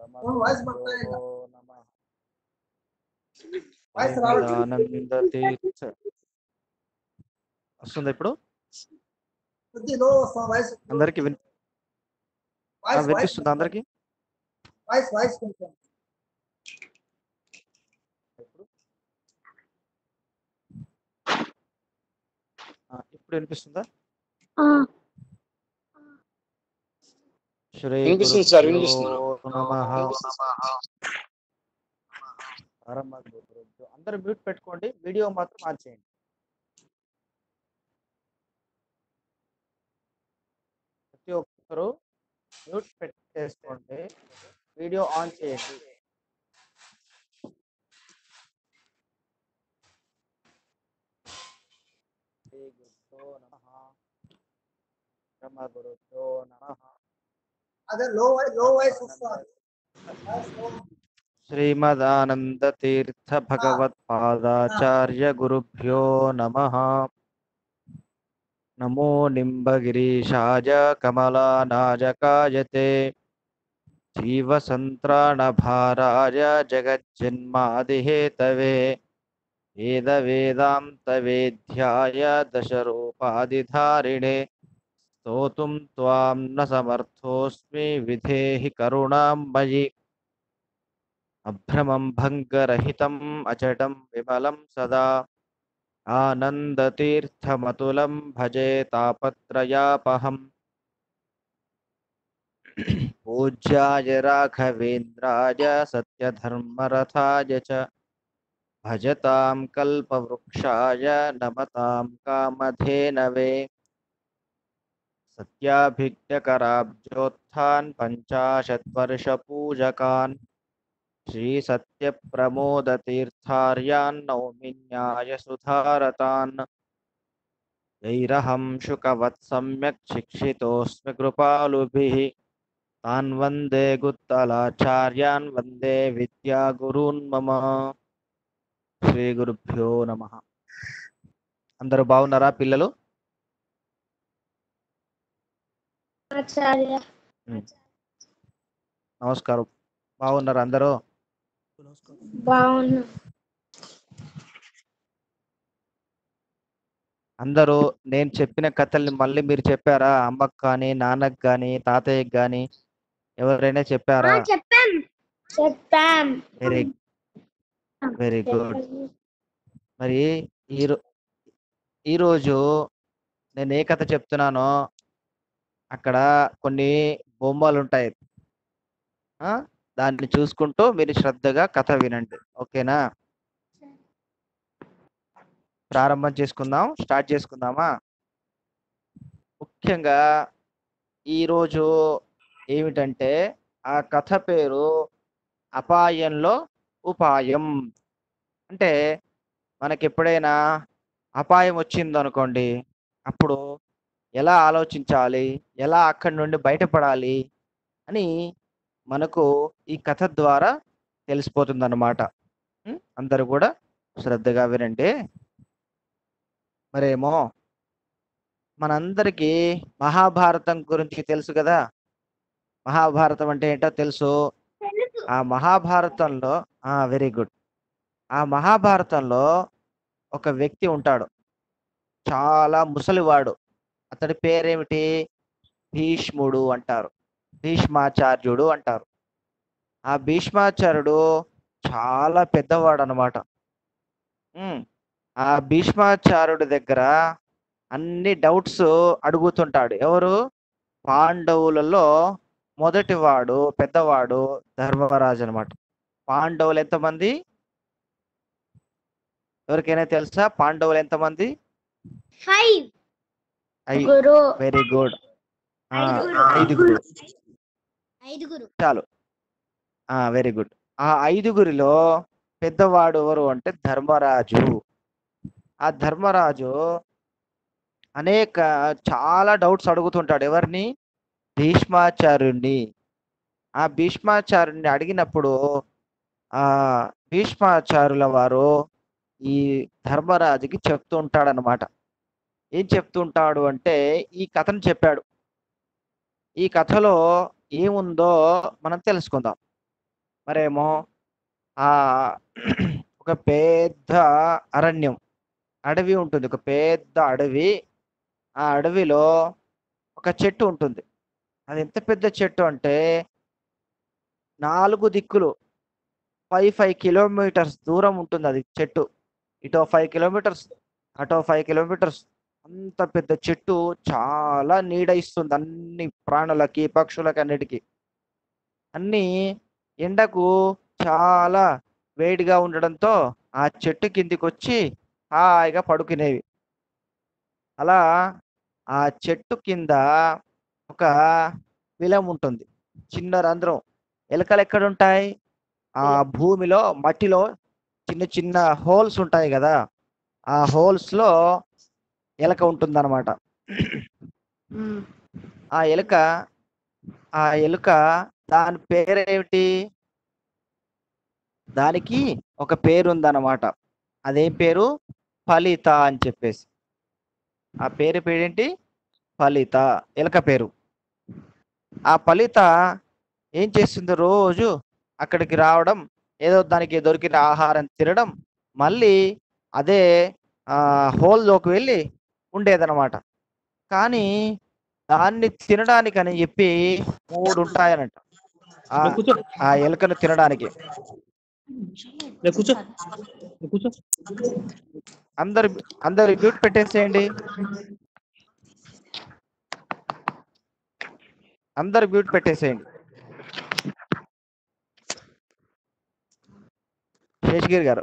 Voice ಬರ್ತಾ ಇಲ್ಲ నమః వాయిస్ రావట్లేదు శ్రీమదానంద తీర్థ వస్తుందా ఇప్పుడు కొద్ది లో వాయిస్ అందరికి విన్ ఆ, వాయిస్ వాయిస్ వినిపిస్తుందా అందరికి వాయిస్ వాయిస్ కొంచెం ఇప్పుడు ఆ, ఇప్పుడు వినిపిస్తుందా శ్రీ వినిపిస్తుంది సార్, గురుభ్యో వినిపిస్తుంది. నమః. పరమ గురుభ్యో. అందరూ మ్యూట్ పెట్టుకోండి వీడియో మాత్రం ఆన్ చేయండి ప్రతి ఒక్కరు మ్యూట్ పెట్టేసుకోండి వీడియో ఆన్ చేయండి శ్రీ గురుభ్యో నమః పరమ గురుభ్యో నమః అదే లో వాయిస్ లో వాయిస్ వస్తుంది వాయిస్ లో శ్రీమదానంద తీర్థ భగవత్పాదాచార్య గురుభ్యో నమ నమో నింబగిరీశాయ కమలానాజకాయతే జీవసంత్రాణభారాయ జగజ్జన్మాదిహేతవే వేదవేదాంతవేద్యాయ దశరూపాదిధారిణే స్తోతుం త్వాం న సమర్థోస్మి విధేహి కరుణాం మయి అభ్రమం భంగరహితం అచటం విమలం సదా ఆనందతీర్థమతులం భజే తాపత్రయాపహం పూజ్యాయ రాఘవేంద్రాయ సత్యధర్మరథాయ చ భజతాం కల్పవృక్షాయ నమతాం కామధేనవే సత్యాభిజ్ఞకరాబ్జోత్థాన్ పంచాశత్వర్షపూజకాన్ श्रीसत्यप्रमोदतीर्थार्यान् नौमिन्याय सुधारतान् यैरहं शुकवत् सम्यक् शिक्षितोऽस्मि कृपालुभिः तान् वन्दे गुत्तलाचार्यान् वन्दे विद्यागुरून् मम శ్రీగురుభ్యో నమ అందరూ బాగున్నారా పిల్లలు ఆచార్య నమస్కారం బాగున్నారు అందరూ బాగున్నా అందరూ నేను చెప్పిన కథల్ని మళ్ళీ మీరు చెప్పారా అమ్మకు కానీ నాన్నకు కానీ తాతయ్యకి కానీ ఎవరైనా చెప్పారా చెప్పాం చెప్పాం వెరీ వెరీ గుడ్ మరి ఈరో ఈరోజు నేను ఏ కథ చెప్తున్నానో అక్కడ కొన్ని బొమ్మలు ఉంటాయి ఆ? దాన్ని చూసుకుంటూ మీరు శ్రద్ధగా కథ వినండి ఓకేనా ప్రారంభం చేసుకుందాం స్టార్ట్ చేసుకుందామా ముఖ్యంగా ఈరోజు ఏమిటంటే ఆ కథ పేరు అపాయంలో ఉపాయం అంటే మనకి ఎప్పుడైనా అపాయం వచ్చింది అనుకోండి అప్పుడు ఎలా ఆలోచించాలి ఎలా అక్కడి నుండి బయటపడాలి అని మనకు ఈ కథ ద్వారా తెలిసిపోతుంది అనమాట అందరూ కూడా శ్రద్ధగా వినండి మరేమో మనందరికీ మహాభారతం గురించి తెలుసు కదా మహాభారతం అంటే ఏంటో తెలుసు ఆ మహాభారతంలో ఆ వెరీ గుడ్ ఆ మహాభారతంలో ఒక వ్యక్తి ఉంటాడు చాలా ముసలివాడు అతడి పేరేమిటి భీష్ముడు అంటారు భీష్మాచార్యుడు అంటారు ఆ భీష్మాచార్యుడు చాలా పెద్దవాడు అనమాట ఆ భీష్మాచార్యుడి దగ్గర అన్ని డౌట్స్ అడుగుతుంటాడు ఎవరు పాండవులలో మొదటివాడు పెద్దవాడు ధర్మరాజు అనమాట పాండవులు ఎంతమంది ఎవరికైనా తెలుసా పాండవులు ఎంతమంది ఫైవ్ ఐ గురు వెరీ గుడ్ ఐదుగురు. ఐదుగురు ఐదుగురు చాలు ఆ వెరీ గుడ్ ఆ ఐదుగురిలో పెద్దవాడు ఎవరు అంటే ధర్మరాజు ఆ ధర్మరాజు అనేక చాలా డౌట్స్ అడుగుతుంటాడు ఎవరిని భీష్మాచార్యుణ్ణి ఆ భీష్మాచార్యుని అడిగినప్పుడు ఆ భీష్మాచార్యుల వారు ఈ ధర్మరాజుకి చెప్తూ ఉంటాడనమాట ఏం చెప్తుంటాడు అంటే ఈ కథను చెప్పాడు ఈ కథలో ఏముందో మనం తెలుసుకుందాం మరేమో ఆ ఒక పెద్ద అరణ్యం అడవి ఉంటుంది ఒక పెద్ద అడవి ఆ అడవిలో ఒక చెట్టు ఉంటుంది అది ఎంత పెద్ద చెట్టు అంటే నాలుగు దిక్కులు ఫైవ్ ఫైవ్ కిలోమీటర్స్ దూరం ఉంటుంది అది చెట్టు ఇటో ఫైవ్ కిలోమీటర్స్ అటో ఫైవ్ కిలోమీటర్స్ అంత పెద్ద చెట్టు చాలా నీడ ఇస్తుంది అన్ని ప్రాణులకి పక్షులకి అన్నిటికీ అన్ని ఎండకు చాలా వేడిగా ఉండడంతో ఆ చెట్టు కిందికి వచ్చి హాయిగా పడుకునేవి అలా ఆ చెట్టు కింద ఒక విలం ఉంటుంది చిన్న రంధ్రం ఎలకలు ఎక్కడ ఉంటాయి ఆ భూమిలో మట్టిలో చిన్న చిన్న హోల్స్ ఉంటాయి కదా ఆ హోల్స్ లో ఎలక ఉంటుందన్నమాట ఆ ఎలుక ఆ ఎలుక దాని పేరేమిటి దానికి ఒక పేరు ఉందన్నమాట అదేం పేరు ఫలిత అని చెప్పేసి ఆ పేరు పేరేంటి ఫలిత ఎలక పేరు ఆ ఫలిత ఏం చేస్తుంది రోజు అక్కడికి రావడం ఏదో దానికి దొరికిన ఆహారం తినడం మళ్ళీ అదే ఆ హోల్లోకి వెళ్ళి ఉండేదన్నమాట కానీ దాన్ని తినడానికని చెప్పి మూడు ఉంటాయనంట ఆ నువ్వు కూర్చో ఆ ఎలుకను తినడానికి నువ్వు కూర్చో నువ్వు కూర్చో అందరు అందరు మ్యూట్ పెట్టేసేయండి అందరు మ్యూట్ పెట్టేసేయండి శేషగిరి గారు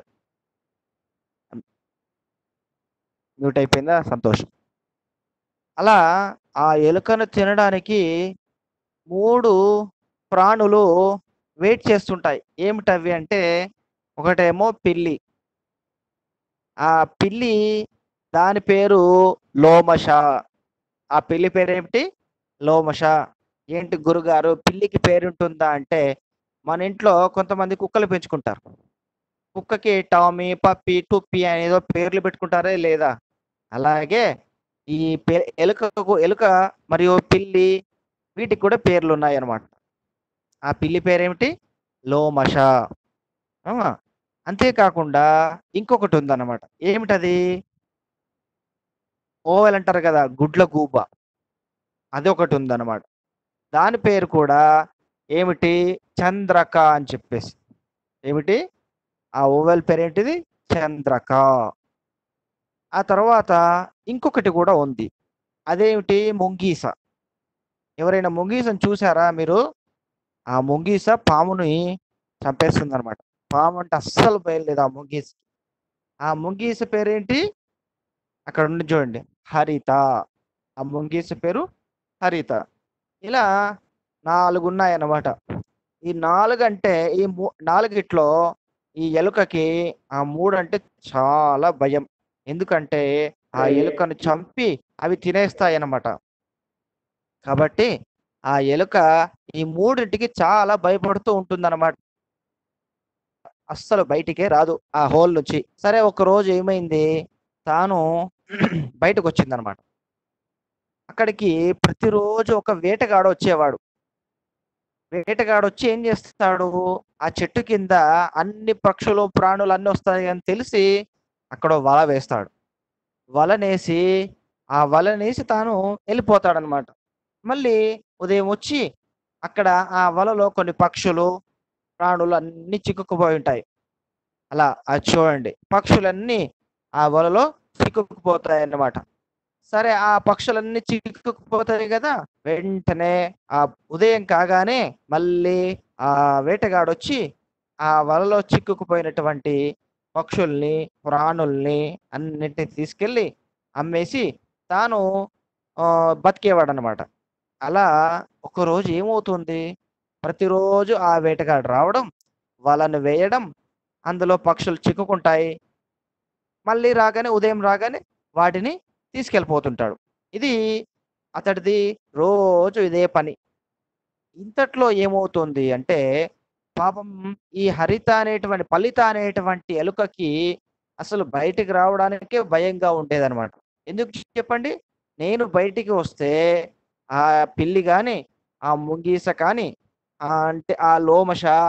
మ్యూట్ అయిపోయిందా సంతోషం అలా ఆ ఎలుకను తినడానికి మూడు ప్రాణులు వెయిట్ చేస్తుంటాయి ఏమిటవి అంటే ఒకటేమో పిల్లి ఆ పిల్లి దాని పేరు లోమష ఆ పిల్లి పేరు ఏమిటి లోమష ఏంటి గురుగారు పిల్లికి పేరుంటుందా అంటే మన ఇంట్లో కొంతమంది కుక్కలు పెంచుకుంటారు కుక్కకి టామీ పప్పి టుప్పి అనేదో పేర్లు పెట్టుకుంటారే లేదా అలాగే ఈ పే- ఎలుకకు ఎలుక మరియు పిల్లి వీటికి కూడా పేర్లు ఉన్నాయి అన్నమాట ఆ పిల్లి పేరేమిటి లోమష ఆ, అంతేకాకుండా ఇంకొకటి ఉందన్నమాట ఏమిటది ఓవెల్ అంటారు కదా గుడ్ల గూబ అది ఒకటి ఉందన్నమాట దాని పేరు కూడా ఏమిటి చంద్రక అని చెప్పేసి ఏమిటి ఆ ఓవెల్ పేరు ఏంటిది చంద్రక ఆ తర్వాత ఇంకొకటి కూడా ఉంది అదేమిటి ముంగీస ఎవరైనా ముంగీసను చూసారా మీరు ఆ ముంగీస పాముని చంపేస్తుంది అనమాట పాము అంటే అస్సలు బయలుదేదు ఆ ముంగీస ఆ ముంగీస పేరేంటి అక్కడ ఉండి చూడండి హరిత ఆ ముంగీస పేరు హరిత ఇలా నాలుగు ఉన్నాయన్నమాట ఈ నాలుగు అంటే ఈ మూ నాలుగిట్లో ఈ ఎలుకకి ఆ మూడు అంటే చాలా భయం ఎందుకంటే ఆ ఎలుకను చంపి అవి తినేస్తాయి అన్నమాట కాబట్టి ఆ ఎలుక ఈ మూడింటికి చాలా భయపడుతూ ఉంటుందన్నమాట అస్సలు బయటికే రాదు ఆ హోల్ నుంచి సరే ఒక రోజు ఏమైంది తాను బయటకు వచ్చిందనమాట అక్కడికి ప్రతిరోజు ఒక వేటగాడు వచ్చేవాడు వేటగాడు వచ్చి ఏం చేస్తాడు ఆ చెట్టు కింద అన్ని పక్షులు ప్రాణులు అన్ని వస్తాయి అని తెలిసి అక్కడ వల వేస్తాడు వలనేసి ఆ వలనేసి తాను వెళ్ళిపోతాడనమాట మళ్ళీ ఉదయం వచ్చి అక్కడ ఆ వలలో కొన్ని పక్షులు ప్రాణులు అన్ని చిక్కుకుపోయి ఉంటాయి అలా అది చూడండి పక్షులన్నీ ఆ వలలో చిక్కుకుపోతాయి అన్నమాట సరే ఆ పక్షులన్నీ చిక్కుకుపోతాయి కదా వెంటనే ఆ ఉదయం కాగానే మళ్ళీ ఆ వేటగాడు వచ్చి ఆ వలలో చిక్కుకుపోయినటువంటి పక్షుల్ని ప్రాణుల్ని అన్నింటినీ తీసుకెళ్ళి అమ్మేసి తాను బతికేవాడు అనమాట అలా ఒకరోజు ఏమవుతుంది ప్రతిరోజు ఆ వేటగాడు రావడం వాళ్ళని వేయడం అందులో పక్షులు చిక్కుకుంటాయి మళ్ళీ రాగానే ఉదయం రాగానే వాటిని తీసుకెళ్ళిపోతుంటాడు ఇది అతడిది రోజు ఇదే పని ఇంతట్లో ఏమవుతుంది అంటే పాపం ఈ హరిత అనేటువంటి ఫలిత అనేటువంటి ఎలుకకి అసలు బయటికి రావడానికే భయంగా ఉండేదన్నమాట ఎందుకు చెప్పండి నేను బయటికి వస్తే ఆ పిల్లి కానీ ఆ ముంగీస కానీ ఆ అంటే ఆ లోమష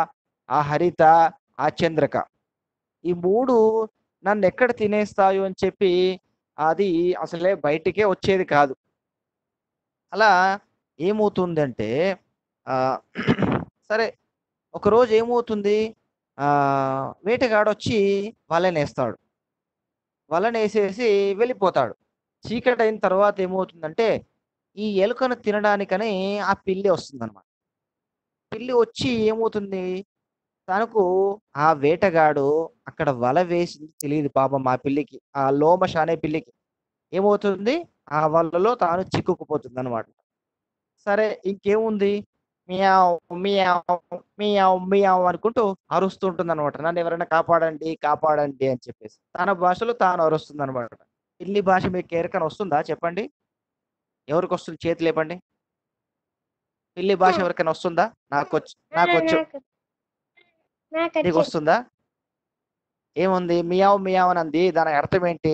ఆ హరిత ఆ చంద్రక ఈ మూడు నన్ను ఎక్కడ తినేస్తాయో అని చెప్పి అది అసలే బయటికే వచ్చేది కాదు అలా ఏమవుతుందంటే ఆ, సరే ఒకరోజు ఏమవుతుంది ఆ వేటగాడు వచ్చి వలనేస్తాడు వలనేసేసి వెళ్ళిపోతాడు చీకటి అయిన తర్వాత ఏమవుతుందంటే ఈ ఎలుకను తినడానికని ఆ పిల్లి వస్తుందన్నమాట పిల్లి వచ్చి ఏమవుతుంది తనకు ఆ వేటగాడు అక్కడ వల వేసింది తెలియదు పాపం ఆ పిల్లికి ఆ లోమష అనే పిల్లికి ఏమవుతుంది ఆ వలలో తాను చిక్కుకుపోతుంది అనమాట సరే ఇంకేముంది మియావ్ మియావ్ మియావ్ మియావ్ అనుకుంటూ అరుస్తూ ఉంటుంది అనమాట నన్ను ఎవరైనా కాపాడండి కాపాడండి అని చెప్పేసి తన భాషలో తాను అరుస్తుంది అనమాట పిల్లి భాష మీకు ఎవరికైనా వస్తుందా చెప్పండి ఎవరికి వస్తుంది చేతి లేపండి పిల్లి భాష ఎవరికైనా వస్తుందా నాకు వచ్చు నాకు వచ్చు నీకు వస్తుందా ఏముంది మియావ్ మియావ్ అని అంది దాని అర్థం ఏంటి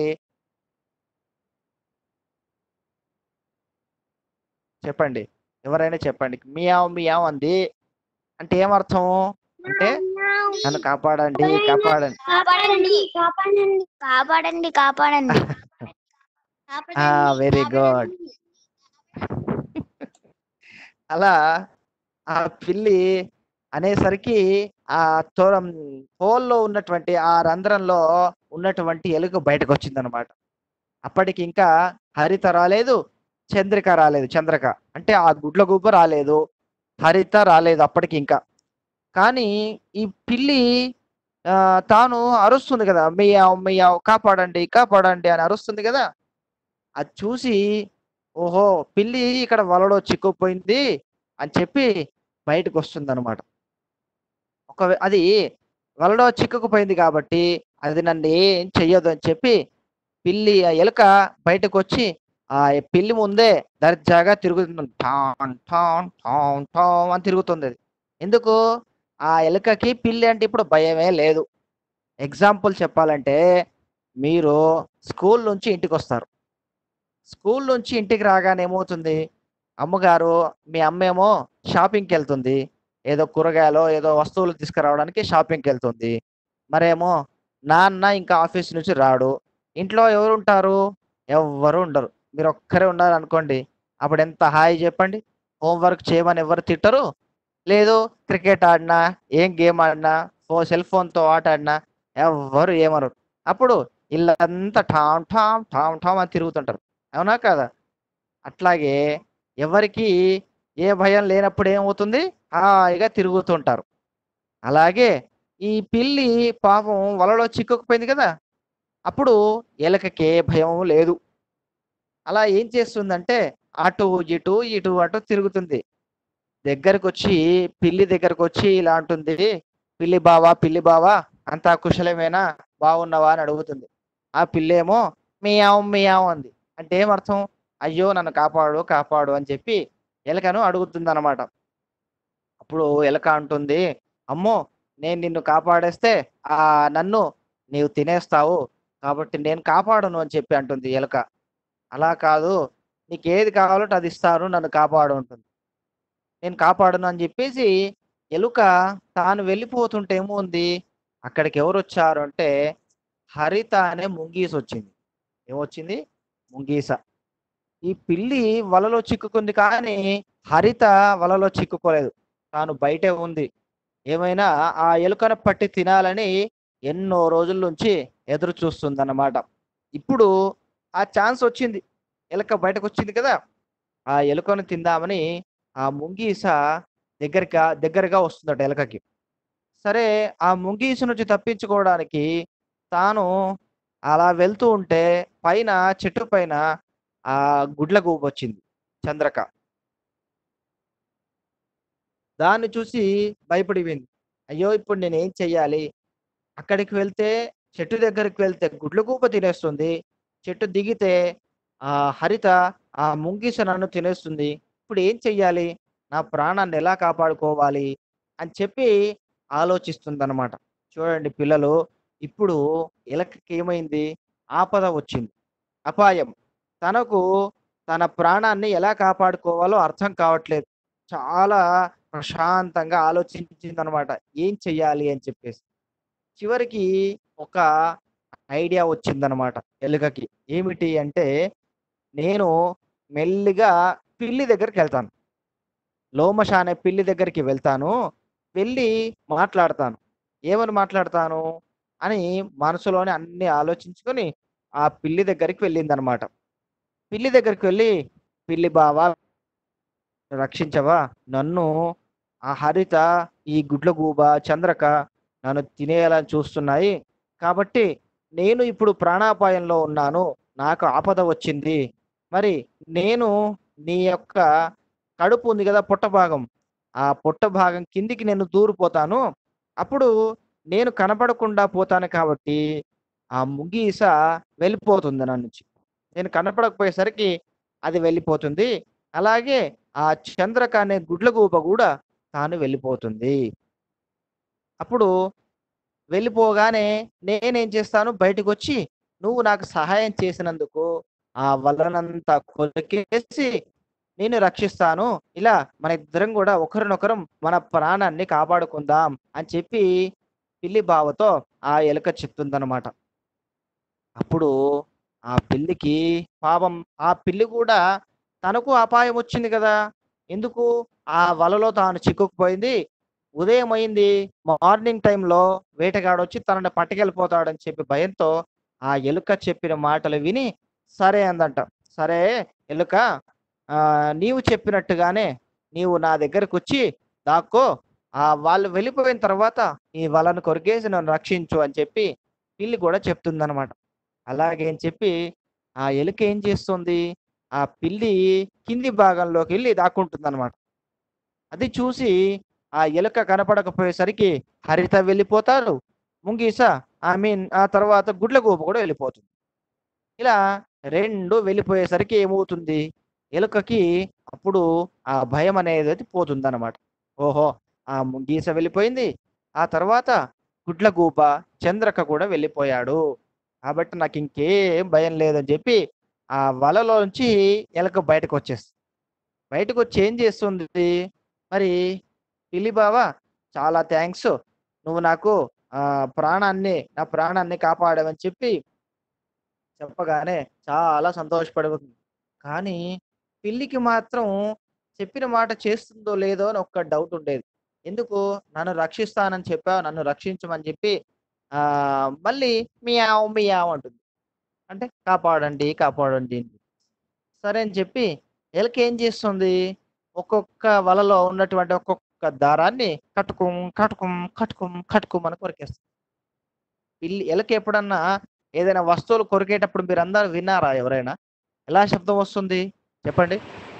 చెప్పండి ఎవరైనా చెప్పండి మియావ్ మియావ్ అంది అంటే ఏమర్థం అంటే నన్ను కాపాడండి కాపాడండి కాపాడండి కాపాడండి కాపాడండి కాపాడండి ఆ వెరీ గుడ్ అలా ఆ పిల్లి అనేసరికి ఆ తోరం హోల్లో ఉన్నటువంటి ఆ రంధ్రంలో ఉన్నటువంటి ఎలుక బయటకు వచ్చిందనమాట అప్పటికి ఇంకా హరిత రాలేదు చంద్రిక రాలేదు చంద్రక అంటే ఆ గుడ్ల గుబ్బ రాలేదు హరిత రాలేదు అప్పటికి ఇంకా కానీ ఈ పిల్లి ఆ, తాను అరుస్తుంది కదా మియావ్ మియావ్ కాపాడండి కాపాడండి అని అరుస్తుంది కదా అది చూసి ఓహో పిల్లి ఇక్కడ వలలో చిక్కుపోయింది అని చెప్పి బయటకు వస్తుంది అనమాట ఒక అది వలలో చిక్కుకుపోయింది కాబట్టి అది నన్ను ఏం చెయ్యదు అని చెప్పి పిల్లి ఆ ఎలుక బయటకు వచ్చి ఆ పిల్లి ముందే దర్జాగా తిరుగుతుంది టాన్ టాన్ టాన్ టాన్ అని తిరుగుతుంది అది ఎందుకు ఆ ఎలుకకి పిల్లి అంటే ఇప్పుడు భయమే లేదు ఎగ్జాంపుల్ చెప్పాలంటే మీరు స్కూల్ నుంచి ఇంటికి వస్తారు స్కూల్ నుంచి ఇంటికి రాగానే ఏమవుతుంది అమ్మగారు మీ అమ్మేమో షాపింగ్కి వెళ్తుంది ఏదో కూరగాయలు ఏదో వస్తువులు తీసుకురావడానికి షాపింగ్కి వెళ్తుంది మరేమో నాన్న ఇంకా ఆఫీస్ నుంచి రాడు ఇంట్లో ఎవరు ఉంటారు ఎవ్వరు ఉండరు మీరు ఒక్కరే ఉన్నారు అనుకోండి అప్పుడు ఎంత హాయి చెప్పండి హోంవర్క్ చేయమని ఎవరు తిట్టరు లేదు క్రికెట్ ఆడినా ఏం గేమ్ ఆడినా ఫో సెల్ ఫోన్తో ఆట ఆడినా ఎవ్వరు ఏమనరు అప్పుడు ఇల్లంతా ఠామ్ ఠామ్ ఠామ్ ఠామ్ అని తిరుగుతుంటారు అవునా కదా అట్లాగే ఎవరికి ఏ భయం లేనప్పుడు ఏమవుతుంది హాయిగా తిరుగుతుంటారు అలాగే ఈ పిల్లి పాపం వలలో చిక్కుకుపోయింది కదా అప్పుడు ఎలకకే భయం లేదు అలా ఏం చేస్తుందంటే అటు ఇటు ఇటు అటు తిరుగుతుంది దగ్గరకు వచ్చి పిల్లి దగ్గరకు వచ్చి ఇలా అంటుంది పిల్లి బావా పిల్లి బావా అంతా కుశలమేనా బాగున్నావా అని అడుగుతుంది ఆ పిల్లేమో మియావ్ మియావ్ అంది అంటే ఏమర్థం అయ్యో నన్ను కాపాడు కాపాడు అని చెప్పి ఎలకను అడుగుతుంది అనమాట అప్పుడు ఎలక అంటుంది అమ్మో నేను నిన్ను కాపాడేస్తే ఆ నన్ను నీవు తినేస్తావు కాబట్టి నేను కాపాడను అని చెప్పి అంటుంది ఎలక అలా కాదు నీకు ఏది కావాలంటే అది ఇస్తాను నన్ను కాపాడు ఉంటుంది నేను కాపాడను అని చెప్పేసి ఎలుక తాను వెళ్ళిపోతుంటే ఏముంది అక్కడికి ఎవరు వచ్చారు అంటే హరిత అనే ముంగీస వచ్చింది ఏమొచ్చింది ముంగీస ఈ పిల్లి వలలో చిక్కుకుంది కానీ హరిత వలలో చిక్కుకోలేదు తాను బయటే ఉంది ఏమైనా ఆ ఎలుకను పట్టి తినాలని ఎన్నో రోజుల నుంచి ఎదురు చూస్తుంది అన్నమాట ఇప్పుడు ఆ ఛాన్స్ వచ్చింది ఎలుక బయటకు వచ్చింది కదా ఆ ఎలుకను తిందామని ఆ ముంగీస దగ్గరగా దగ్గరగా వస్తుందట ఎలకకి సరే ఆ ముంగీస నుంచి తప్పించుకోవడానికి తాను అలా వెళ్తూ ఉంటే పైన చెట్టు పైన ఆ గుడ్ల గూబ వచ్చింది చంద్రక దాన్ని చూసి భయపడిపోయింది అయ్యో ఇప్పుడు నేను ఏం చెయ్యాలి అక్కడికి వెళ్తే చెట్టు దగ్గరికి వెళ్తే గుడ్ల గూప తినేస్తుంది చెట్టు దిగితే ఆ హరిత ఆ ముంగీస నన్ను తినేస్తుంది ఇప్పుడు ఏం చెయ్యాలి నా ప్రాణాన్ని ఎలా కాపాడుకోవాలి అని చెప్పి ఆలోచిస్తుంది చూడండి పిల్లలు ఇప్పుడు ఎలకకి ఏమైంది ఆపద వచ్చింది అపాయం తనకు తన ప్రాణాన్ని ఎలా కాపాడుకోవాలో అర్థం కావట్లేదు చాలా ప్రశాంతంగా ఆలోచించింది అనమాట ఏం చెయ్యాలి అని చెప్పేసి చివరికి ఒక ఐడియా వచ్చిందనమాట ఎలుకకి ఏమిటి అంటే నేను మెల్లిగా పిల్లి దగ్గరికి వెళ్తాను లోమష అనే పిల్లి దగ్గరికి వెళ్తాను వెళ్ళి మాట్లాడతాను ఏమని మాట్లాడతాను అని మనసులోనే అన్ని ఆలోచించుకొని ఆ పిల్లి దగ్గరికి వెళ్ళిందనమాట పిల్లి దగ్గరికి వెళ్ళి పిల్లి బావా రక్షించవా నన్ను ఆ హరిత ఈ గుడ్లగూబ చంద్రక నన్ను తినేయాలని చూస్తున్నాయి కాబట్టి నేను ఇప్పుడు ప్రాణాపాయంలో ఉన్నాను నాకు ఆపద వచ్చింది మరి నేను నీ యొక్క కడుపు ఉంది కదా పొట్ట భాగం ఆ పొట్ట భాగం కిందికి నేను దూరిపోతాను అప్పుడు నేను కనపడకుండా పోతాను కాబట్టి ఆ ముగీస వెళ్ళిపోతుంది నా నుంచి నేను కనపడకపోయేసరికి అది వెళ్ళిపోతుంది అలాగే ఆ చంద్రక అనే గుడ్లగూబ కూడా తాను వెళ్ళిపోతుంది అప్పుడు వెళ్ళిపోగానే నేనేం చేస్తాను బయటకు వచ్చి నువ్వు నాకు సహాయం చేసినందుకు ఆ వలనంతా కొలికేసి నేను రక్షిస్తాను ఇలా మన ఇద్దరం కూడా ఒకరినొకరం మన ప్రాణాన్ని కాపాడుకుందాం అని చెప్పి పిల్లి బావతో ఆ ఎలుక చెప్తుందన్నమాట అప్పుడు ఆ పిల్లికి పాపం ఆ పిల్లి కూడా తనకు అపాయం వచ్చింది కదా ఎందుకు ఆ వలలో తాను చిక్కుకుపోయింది ఉదయం అయింది మార్నింగ్ టైంలో వేటగాడు వచ్చి తనని పట్టుకెళ్ళిపోతాడని చెప్పి భయంతో ఆ ఎలుక చెప్పిన మాటలు విని సరే అందంట సరే ఎలుక ఆ నీవు చెప్పినట్టుగానే నీవు నా దగ్గరకు వచ్చి దాక్కో ఆ వాళ్ళు వెళ్ళిపోయిన తర్వాత ఈ వలను కొరికేసి నన్ను రక్షించు అని చెప్పి పిల్లి కూడా చెప్తుందన్నమాట అలాగే అని చెప్పి ఆ ఎలుక ఏం చేస్తుంది ఆ పిల్లి కింది భాగంలోకి వెళ్ళి దాక్కుంటుంది అనమాట అది చూసి ఆ ఎలుక కనపడకపోయేసరికి హరిత వెళ్ళిపోతారు ముంగీస ఐ మీన్ ఆ తర్వాత గుడ్లగూబ కూడా వెళ్ళిపోతుంది ఇలా రెండు వెళ్ళిపోయేసరికి ఏమవుతుంది ఎలుకకి అప్పుడు ఆ భయం అనేది పోతుంది అనమాట ఓహో ఆ ముంగీస వెళ్ళిపోయింది ఆ తర్వాత గుడ్లగూబ చంద్రక కూడా వెళ్ళిపోయాడు కాబట్టి నాకు ఇంకేం భయం లేదని చెప్పి ఆ వలలో నుంచి ఎలక బయటకు వచ్చేస్తుంది బయటకు వచ్చి ఏం చేస్తుంది మరి పిల్లి బావా చాలా థ్యాంక్స్ నువ్వు నాకు ఆ ప్రాణాన్ని నా ప్రాణాన్ని కాపాడావని చెప్పి చెప్పగానే చాలా సంతోషపడుతుంది కానీ పిల్లికి మాత్రం చెప్పిన మాట చేస్తుందో లేదో అని ఒక్క డౌట్ ఉండేది ఎందుకు నన్ను రక్షిస్తానని చెప్పావు నన్ను రక్షించమని చెప్పి ఆ మళ్ళీ మియావ్ మియావ్ అంటుంది అంటే కాపాడండి కాపాడండి అని. సరే అని చెప్పి ఎలక ఏం చేస్తుంది ఒక్కొక్క వలలో ఉన్నటువంటి ఒక్కొక్క దారాన్ని కట్టుకుం కట్టుకుం కట్టుకుం కట్టుకుం అని కొరికేస్తుంది పిల్లి ఎలక ఎప్పుడన్నా ఏదైనా వస్తువులు కొరికేటప్పుడు మీరు అందరూ విన్నారా ఎవరైనా ఎలా శబ్దం వస్తుంది చెప్పండి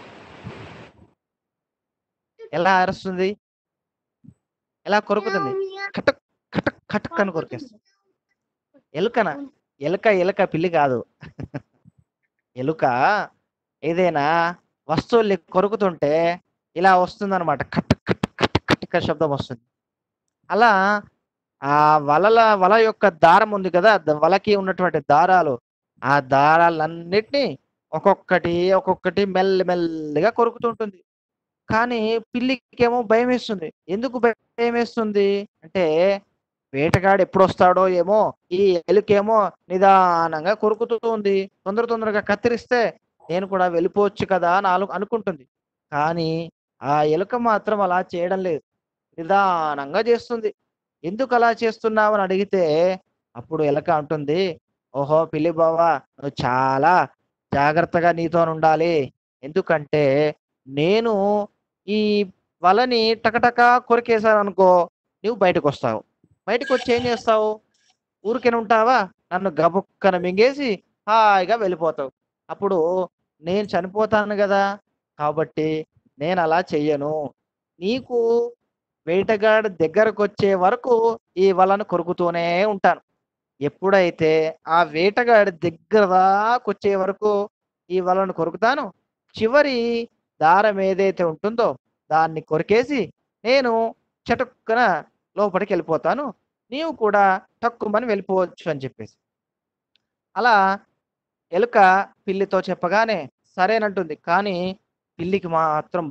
ఎలా అరుస్తుంది ఎలా కొరుకుతుంది కటక్ కటక్ కటక్ అని కొరికేస్తుంది ఎలుకన ఎలుక ఎలుక పిల్లి కాదు ఎలుక ఏదైనా వస్తువుల్ని కొరుకుతుంటే ఇలా వస్తుంది అనమాట కట్ కట్ కట్ కట్ శబ్దం వస్తుంది అలా ఆ వలల వల యొక్క దారం ఉంది కదా ద- వలకి ఉన్నటువంటి దారాలు ఆ దారాలన్నిటినీ ఒక్కొక్కటి ఒక్కొక్కటి మెల్లి మెల్లిగా కొరుకుతుంటుంది కానీ పిల్లికేమో భయం వేస్తుంది ఎందుకు భయం వేస్తుంది అంటే వేటగాడు ఎప్పుడు వస్తాడో ఏమో ఈ ఎలుకేమో నిదానంగా కొరుకుతూ ఉంది తొందర తొందరగా కత్తిరిస్తే నేను కూడా వెళ్ళిపోవచ్చు కదా అని ఆలు అనుకుంటుంది కానీ ఆ ఎలుక మాత్రం అలా చేయడం లేదు నిదానంగా చేస్తుంది ఎందుకు అలా చేస్తున్నావు అని అడిగితే అప్పుడు ఎలక అంటుంది ఓహో పిల్లి బావా నువ్వు చాలా జాగ్రత్తగా నీతో ఉండాలి ఎందుకంటే నేను ఈ వలని టకటక కొరికేశాను అనుకో నువ్వు బయటకు వస్తావు బయటకు వచ్చి ఏం చేస్తావు ఊరికేనే ఉంటావా నన్ను గబుక్కన మింగేసి హాయిగా వెళ్ళిపోతావు అప్పుడు నేను చనిపోతాను కదా కాబట్టి నేను అలా చెయ్యను నీకు వేటగాడి దగ్గరకు వచ్చే వరకు ఈ వలను కొరుకుతూనే ఉంటాను ఎప్పుడైతే ఆ వేటగాడి దగ్గర దాకా వచ్చే వరకు ఈ వలను కొరుకుతాను చివరి దారం ఏదైతే ఉంటుందో దాన్ని కొరికేసి నేను చటుక్కున లోపలికి వెళ్ళిపోతాను నీవు కూడా తక్కువమని వెళ్ళిపోవచ్చు అని చెప్పేసి అలా ఎలుక పిల్లితో చెప్పగానే సరేనంటుంది కానీ పిల్లికి మాత్రం భయం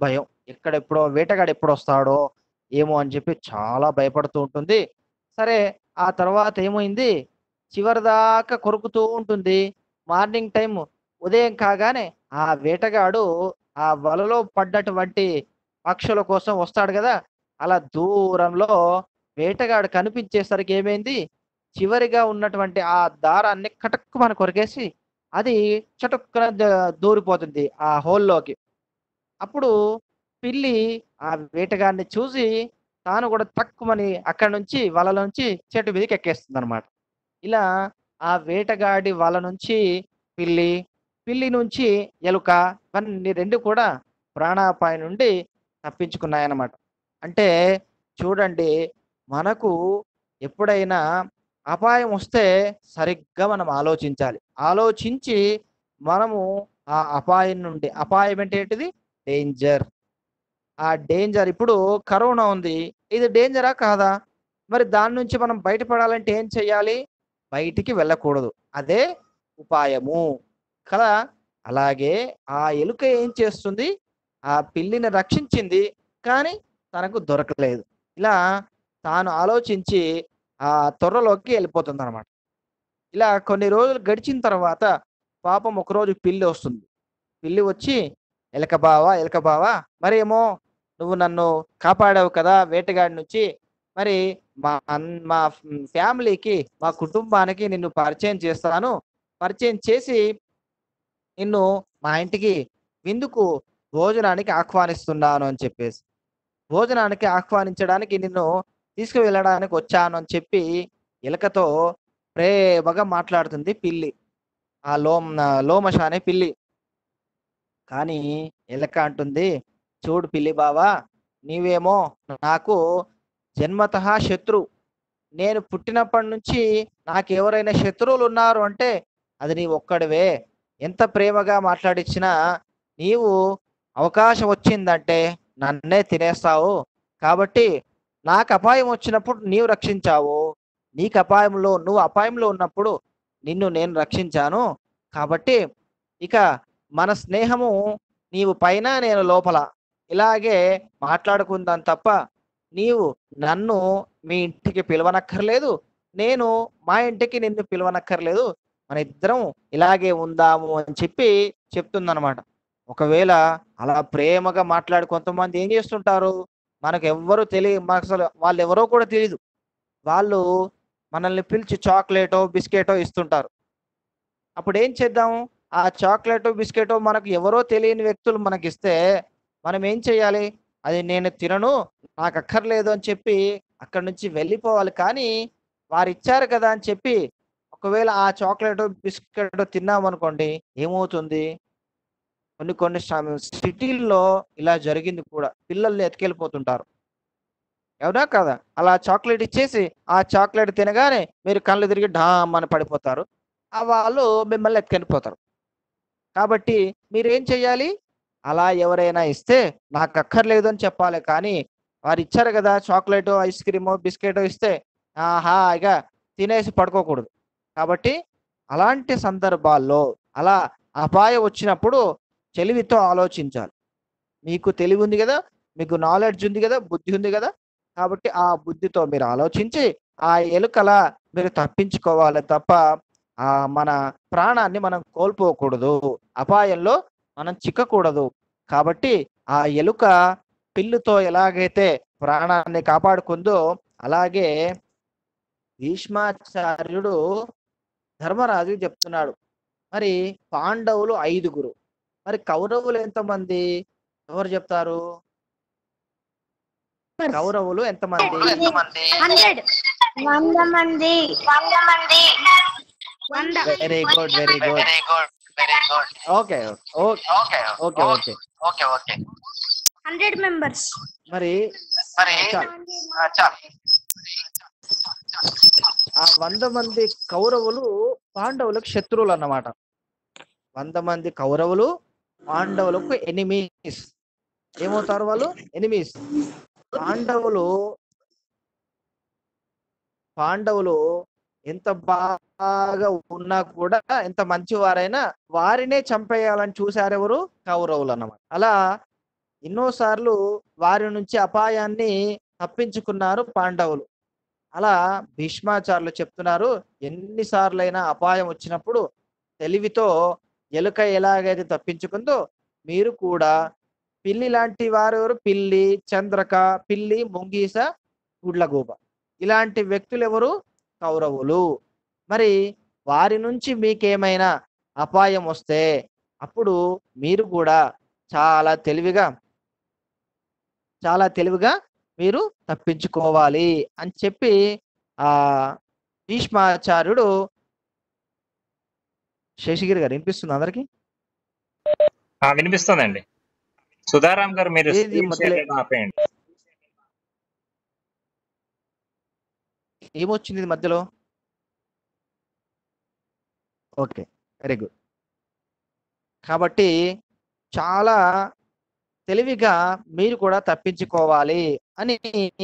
ఎక్కడ ఎప్పుడో వేటగాడు ఎప్పుడు వస్తాడో ఏమో అని చెప్పి చాలా భయపడుతూ ఉంటుంది సరే ఆ తర్వాత ఏమైంది చివరిదాకా కొరుకుతూ ఉంటుంది మార్నింగ్ టైం ఉదయం కాగానే ఆ వేటగాడు ఆ వలలో పడ్డటువంటి పక్షుల కోసం వస్తాడు కదా అలా దూరంలో వేటగాడు కనిపించేసరికి ఏమైంది చివరిగా ఉన్నటువంటి ఆ దారాన్ని కటక్కుమని కొరికేసి అది చటుక్కున ద- దూరిపోతుంది ఆ హోల్లోకి అప్పుడు పిల్లి ఆ వేటగాడిని చూసి తాను కూడా తక్కువని అక్కడి నుంచి వల నుంచి చెట్టు మీదకి ఎక్కేస్తుంది అనమాట ఇలా ఆ వేటగాడి వల నుంచి పిల్లి పిల్లి నుంచి ఎలుక ఇవన్నీ రెండు కూడా ప్రాణాపాయం నుండి తప్పించుకున్నాయన్నమాట అంటే చూడండి మనకు ఎప్పుడైనా అపాయం వస్తే సరిగ్గా మనం ఆలోచించాలి ఆలోచించి మనము ఆ అపాయం నుండి అపాయం అంటే ఏంటిది డేంజర్ ఆ డేంజర్ ఇప్పుడు కరోనా ఉంది ఇది డేంజరా కాదా మరి దాని నుంచి మనం బయటపడాలంటే ఏం చేయాలి బయటికి వెళ్ళకూడదు అదే ఉపాయము కదా అలాగే ఆ ఎలుక ఏం చేస్తుంది ఆ పిల్లిని రక్షించింది కానీ తనకు దొరకలేదు ఇలా తాను ఆలోచించి ఆ త్వరలోకి వెళ్ళిపోతుంది అనమాట ఇలా కొన్ని రోజులు గడిచిన తర్వాత పాపం ఒకరోజు పిల్లి వస్తుంది పిల్లి వచ్చి ఎలక బావా ఎలక బావా మరేమో నువ్వు నన్ను కాపాడావు కదా వేటగాడి నుంచి మరి మా అన్- మా ఫ్యామిలీకి మా కుటుంబానికి నిన్ను పరిచయం చేస్తాను పరిచయం చేసి నిన్ను మా ఇంటికి విందుకు భోజనానికి ఆహ్వానిస్తున్నాను అని చెప్పేసి భోజనానికి ఆహ్వానించడానికి నిన్ను తీసుకువెళ్ళడానికి వచ్చాను అని చెప్పి ఎలకతో ప్రేమగా మాట్లాడుతుంది పిల్లి ఆ లోమ లోమష అనే పిల్లి కానీ ఎలక అంటుంది చూడు పిల్లి బావా నీవేమో నాకు జన్మత శత్రు నేను పుట్టినప్పటి నుంచి నాకు ఎవరైనా శత్రువులు ఉన్నారు అంటే అది నీ ఒక్కడివే ఎంత ప్రేమగా మాట్లాడిచ్చినా నీవు అవకాశం వచ్చిందంటే నన్నే తినేస్తావు కాబట్టి నాకు అపాయం వచ్చినప్పుడు నీవు రక్షించావు నీకు అపాయంలో నువ్వు అపాయంలో ఉన్నప్పుడు నిన్ను నేను రక్షించాను కాబట్టి ఇక మన స్నేహము నీవు పైన నేను లోపల ఇలాగే మాట్లాడుకుందాం తప్ప నీవు నన్ను మీ ఇంటికి పిలవనక్కర్లేదు నేను మా ఇంటికి నిన్ను పిలవనక్కర్లేదు మన ఇద్దరం ఇలాగే ఉందాము అని చెప్పి చెప్తుందన్నమాట ఒకవేళ అలా ప్రేమగా మాట్లాడి కొంతమంది ఏం చేస్తుంటారు మనకు ఎవ్వరు తెలియ మనకు అసలు వాళ్ళు ఎవరో కూడా తెలియదు వాళ్ళు మనల్ని పిలిచి చాక్లెటో బిస్కెటో ఇస్తుంటారు అప్పుడు ఏం చేద్దాం ఆ చాక్లెటో బిస్కెటో మనకు ఎవరో తెలియని వ్యక్తులు మనకి ఇస్తే మనం ఏం చేయాలి అది నేను తినను నాకు అక్కర్లేదు అని చెప్పి అక్కడి నుంచి వెళ్ళిపోవాలి కానీ వారు ఇచ్చారు కదా అని చెప్పి ఒకవేళ ఆ చాక్లెట్ బిస్కెట్ తిన్నామనుకోండి ఏమవుతుంది కొన్ని కొన్ని సిటీల్లో ఇలా జరిగింది కూడా పిల్లల్ని ఎత్తుకెళ్ళిపోతుంటారు అవునా కదా అలా చాక్లెట్ ఇచ్చేసి ఆ చాక్లెట్ తినగానే మీరు కళ్ళు తిరిగి డామ్ అని పడిపోతారు ఆ వాళ్ళు మిమ్మల్ని ఎత్తుకెళ్ళిపోతారు కాబట్టి మీరు ఏం చెయ్యాలి అలా ఎవరైనా ఇస్తే నాకు అక్కర్లేదు అని చెప్పాలి కానీ వారు ఇచ్చారు కదా చాక్లెట్ ఐస్ క్రీమ్ బిస్కెట్ ఇస్తే ఆహా ఇక తినేసి పడుకోకూడదు కాబట్టి అలాంటి సందర్భాల్లో అలా అపాయం వచ్చినప్పుడు తెలివితో ఆలోచించాలి మీకు తెలివి ఉంది కదా మీకు నాలెడ్జ్ ఉంది కదా బుద్ధి ఉంది కదా కాబట్టి ఆ బుద్ధితో మీరు ఆలోచించి ఆ ఎలుకల మీరు తప్పించుకోవాలి తప్ప ఆ మన ప్రాణాన్ని మనం కోల్పోకూడదు అపాయంలో మనం చిక్కకూడదు కాబట్టి ఆ ఎలుక పిల్లుతో ఎలాగైతే ప్రాణాన్ని కాపాడుకుందో అలాగే భీష్మాచార్యుడు ధర్మరాజు చెప్తున్నాడు మరి పాండవులు ఐదుగురు మరి కౌరవులు ఎంతమంది ఎవరు చెప్తారు కౌరవులు ఎంతమంది హండ్రెడ్ వంద మంది వంద మంది వంద very good very good okay okay okay okay hundred members మరి చాలు. ఆ వంద మంది కౌరవులు పాండవులకు శత్రువులు అన్నమాట వంద మంది కౌరవులు పాండవులకు ఎనిమీస్ ఏమవుతారు వాళ్ళు ఎనిమీస్ పాండవులు పాండవులు ఎంత బాగా ఉన్నా కూడా ఎంత మంచివారైనా వారినే చంపేయాలని చూశారెవరు కౌరవులు అన్నమాట అలా ఎన్నోసార్లు వారి నుంచి అపాయాన్ని తప్పించుకున్నారు పాండవులు అలా భీష్మాచార్యులు చెప్తున్నారు ఎన్నిసార్లైనా అపాయం వచ్చినప్పుడు తెలివితో ఎలుక ఎలాగైతే తప్పించుకుందో మీరు కూడా పిల్లి లాంటి వారు ఎవరు పిల్లి చంద్రక పిల్లి ముంగీస గుడ్లగూబ ఇలాంటి వ్యక్తులు ఎవరు కౌరవులు మరి వారి నుంచి మీకేమైనా అపాయం వస్తే అప్పుడు మీరు కూడా చాలా తెలివిగా చాలా తెలివిగా మీరు తప్పించుకోవాలి అని చెప్పి ఆ భీష్మాచార్యుడు శేషగిరి గారు వినిపిస్తుంది అందరికి ఆ, వినిపిస్తుందండి సుధారాం గారు మీరు ఏది screen మధ్యలో- share ఆపేయండి ఏమొచ్చింది ఇది మధ్యలో ఓకే వెరీ గుడ్ కాబట్టి చాలా తెలివిగా మీరు కూడా తప్పించుకోవాలి అని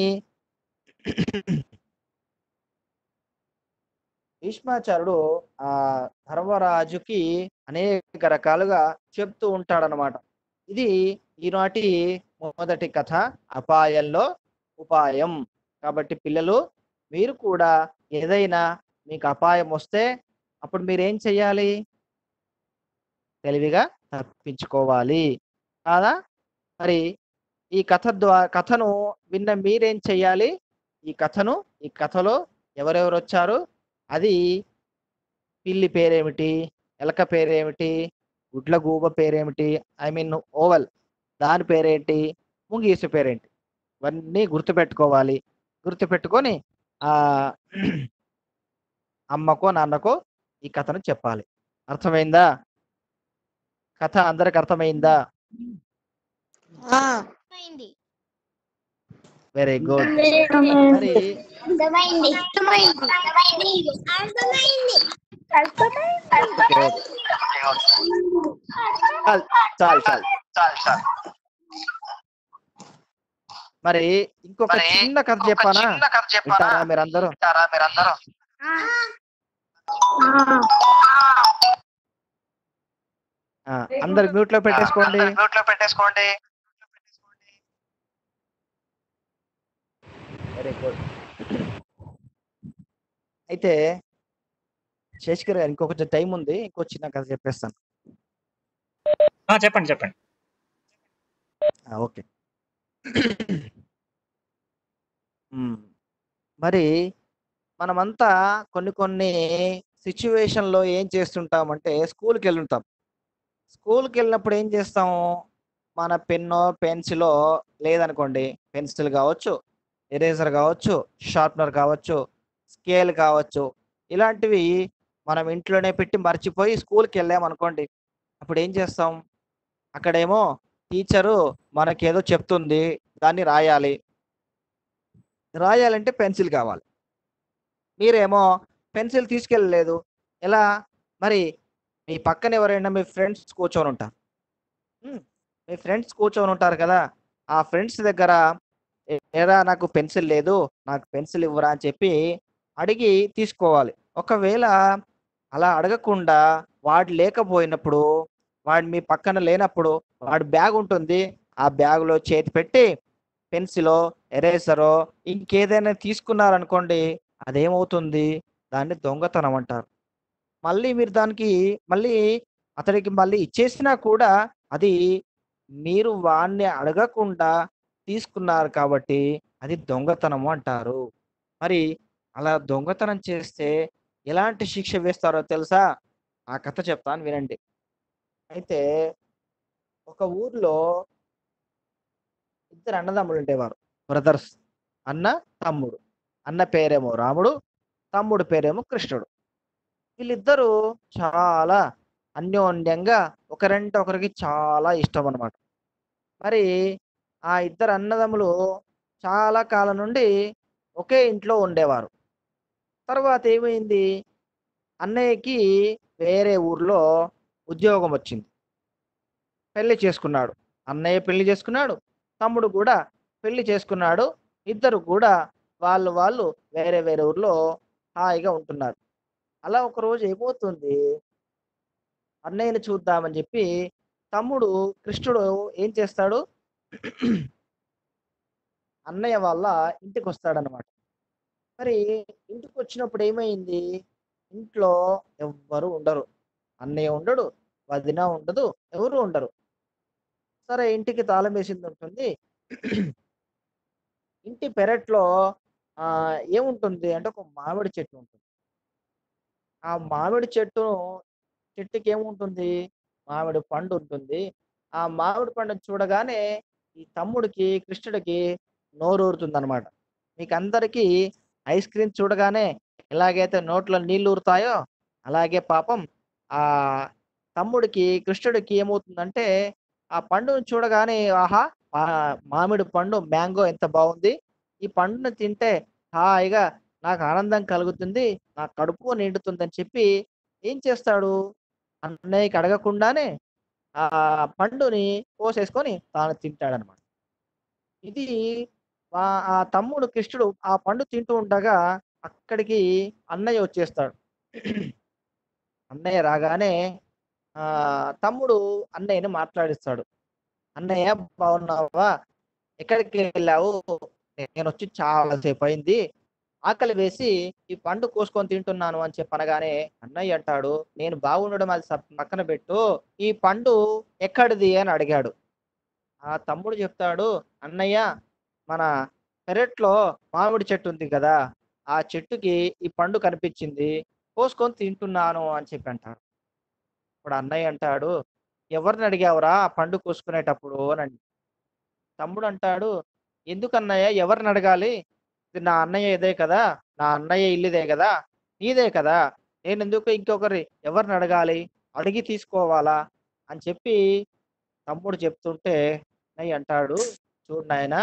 భీష్మాచార్యుడు ఆ ధర్మరాజుకి అనేక రకాలుగా చెప్తూ ఉంటాడనమాట ఇది ఈనాటి మొదటి కథ అపాయంలో ఉపాయం కాబట్టి పిల్లలు మీరు కూడా ఏదైనా మీకు అపాయం వస్తే అప్పుడు మీరు ఏం చెయ్యాలి తెలివిగా తప్పించుకోవాలి కాదా మరి ఈ కథ ద్వారా కథను విన్న మీరేం చెయ్యాలి ఈ కథను ఈ కథలో ఎవరెవరు వచ్చారు అది పిల్లి పేరేమిటి ఎలక పేరేమిటి గుడ్ల గూబ పేరేమిటి ఐ మీన్ ఓవల్ దాని పేరేంటి ముంగీసు పేరేంటి ఇవన్నీ గుర్తుపెట్టుకోవాలి గుర్తుపెట్టుకొని ఆ అమ్మకో నాన్నకో ఈ కథను చెప్పాలి అర్థమైందా కథ అందరికి అర్థమైందా వెరీ గుడ్ మరి అర్థమైంది అర్థమైంది అర్థమైంది ఓకే, ఓకే. చాలు చాలు చాలు చాలు చాలు మరి ఇంకొక చిన్న కథ చెప్పానా వింటారా మీరందరూ ఆ, అందరు మ్యూట్ లో పెట్టేసుకోండి వెరీ గుడ్ అయితే శేషకర్ గారు ఇంకొక టైం ఉంది ఇంకో చిన్న కథ చెప్పేస్తాను ఆ, చెప్పండి చెప్పండి ఆ, ఓకే మ్మ్. మరి మనమంతా కొన్ని కొన్ని సిచ్యువేషన్లో ఏం చేస్తుంటామంటే స్కూల్కి వెళ్ళుంటాం స్కూల్కి వెళ్ళినప్పుడు ఏం చేస్తాము మన పెన్నో పెన్సిలో లేదనుకోండి పెన్సిల్ కావచ్చు ఎరేజర్ కావచ్చు షార్ప్నర్ కావచ్చు స్కేల్ కావచ్చు ఇలాంటివి మనం ఇంట్లోనే పెట్టి మర్చిపోయి స్కూల్కి వెళ్ళామనుకోండి అప్పుడు ఏం చేస్తాం అక్కడేమో టీచరు మనకేదో చెప్తుంది దాన్ని రాయాలి రాయాలంటే పెన్సిల్ కావాలి మీరేమో పెన్సిల్ తీసుకెళ్ళలేదు ఎలా మరి మీ పక్కన ఎవరైనా మీ ఫ్రెండ్స్ కూర్చొని ఉంటారు ఉమ్, మీ ఫ్రెండ్స్ కూర్చొని ఉంటారు కదా ఆ ఫ్రెండ్స్ దగ్గర "ఏ- ఏరా నాకు పెన్సిల్ లేదు నాకు పెన్సిల్ ఇవ్వరా అని చెప్పి అడిగి తీసుకోవాలి ఒకవేళ అలా అడగకుండా వాడు లేకపోయినప్పుడు వాడు మీ పక్కన లేనప్పుడు వాడి బ్యాగ్ ఉంటుంది ఆ బ్యాగులో చేతి పెట్టి పెన్సిలో ఎరేసరో ఇంకేదైనా తీసుకున్నారనుకోండి అదేమవుతుంది దాన్ని దొంగతనం అంటారు మళ్ళీ మీరు దానికి మళ్ళీ అతడికి మళ్ళీ ఇచ్చేసినా కూడా అది మీరు వాడిని అడగకుండా తీసుకున్నారు కాబట్టి అది దొంగతనం అంటారు మరి అలా దొంగతనం చేస్తే ఎలాంటి శిక్ష వేస్తారో తెలుసా ఆ కథ చెప్తాను వినండి అయితే ఒక ఊర్లో ఇద్దరు అన్నదమ్ములు ఉండేవారు బ్రదర్స్ అన్న తమ్ముడు అన్న పేరేమో రాముడు తమ్ముడు పేరేమో కృష్ణుడు వీళ్ళిద్దరూ చాలా అన్యోన్యంగా ఒకరంటే ఒకరికి చాలా ఇష్టం అన్నమాట మరి ఆ ఇద్దరు అన్నదమ్ములు చాలా కాలం నుండి ఒకే ఇంట్లో ఉండేవారు తర్వాత ఏమైంది అన్నయ్యకి వేరే ఊర్లో ఉద్యోగం వచ్చింది పెళ్లి చేసుకున్నాడు అన్నయ్య పెళ్లి చేసుకున్నాడు తమ్ముడు కూడా పెళ్లి చేసుకున్నాడు ఇద్దరు కూడా వాళ్ళు వాళ్ళు వేరే వేరే ఊర్లో హాయిగా ఉంటున్నారు అలా ఒక రోజు ఏమవుతుంది అన్నయ్యని చూద్దామని చెప్పి తమ్ముడు కృష్ణుడు ఏం చేస్తాడు అన్నయ్య వాళ్ళ ఇంటికి వస్తాడనమాట మరి ఇంటికి వచ్చినప్పుడు ఏమైంది ఇంట్లో ఎవ్వరు ఉండరు అన్నయ్య ఉండడు వదిన ఉండదు ఎవరు ఉండరు సరే ఇంటికి తాళం వేసింది ఉంటుంది ఇంటి పెరట్లో ఆ ఏముంటుంది అంటే ఒక మామిడి చెట్టు ఉంటుంది ఆ మామిడి చెట్టు చెట్టుకి ఏముంటుంది మామిడి పండు ఉంటుంది ఆ మామిడి పండుని చూడగానే ఈ తమ్ముడికి కృష్ణుడికి నోరూరుతుంది అనమాట మీకు అందరికీ ఐస్ క్రీమ్ చూడగానే ఎలాగైతే నోట్లో నీళ్లు ఊరుతాయో అలాగే పాపం ఆ తమ్ముడికి కృష్ణుడికి ఏమవుతుందంటే ఆ పండును చూడగానే ఆహా ఆ మామిడి పండు మ్యాంగో ఎంత బాగుంది ఈ పండును తింటే హాయిగా నాకు ఆనందం కలుగుతుంది నా కడుపు నిండుతుంది అని చెప్పి ఏం చేస్తాడు అన్నయ్యకి అడగకుండానే ఆ పండుని కోసేసుకొని తాను తింటాడనమాట ఇది వా- ఆ తమ్ముడు కృష్ణుడు ఆ పండు తింటూ ఉండగా అక్కడికి అన్నయ్య వచ్చేస్తాడు అన్నయ్య రాగానే ఆ తమ్ముడు అన్నయ్యని మాట్లాడిస్తాడు అన్నయ్య బాగున్నావా ఎక్కడికి వెళ్ళావు నేను వచ్చి చాలా సేపు అయింది ఆకలి వేసి ఈ పండు కోసుకొని తింటున్నాను అని చెప్పనగానే అన్నయ్య అంటాడు నేను బాగుండడం అది సప్- పక్కన పెట్టు ఈ పండు ఎక్కడిది అని అడిగాడు ఆ తమ్ముడు చెప్తాడు అన్నయ్య మన పెరట్లో మామిడి చెట్టు ఉంది కదా ఆ చెట్టుకి ఈ పండు కనిపించింది కోసుకొని తింటున్నాను అని చెప్పి అంటాడు ఇప్పుడు అన్నయ్య అంటాడు ఎవరిని అడిగావురా ఆ పండు కోసుకునేటప్పుడు అని అడి- తమ్ముడు అంటాడు ఎందుకు అన్నయ్య ఎవరిని అడగాలి ఇది నా అన్నయ్య ఇదే కదా నా అన్నయ్య ఇల్లుదే కదా నీదే కదా నేను ఎందుకు ఇంకొకరి ఎవరిని అడగాలి అడిగి తీసుకోవాలా అని చెప్పి తమ్ముడు చెప్తుంటే అన్నయ్య అంటాడు చూడు నాయనా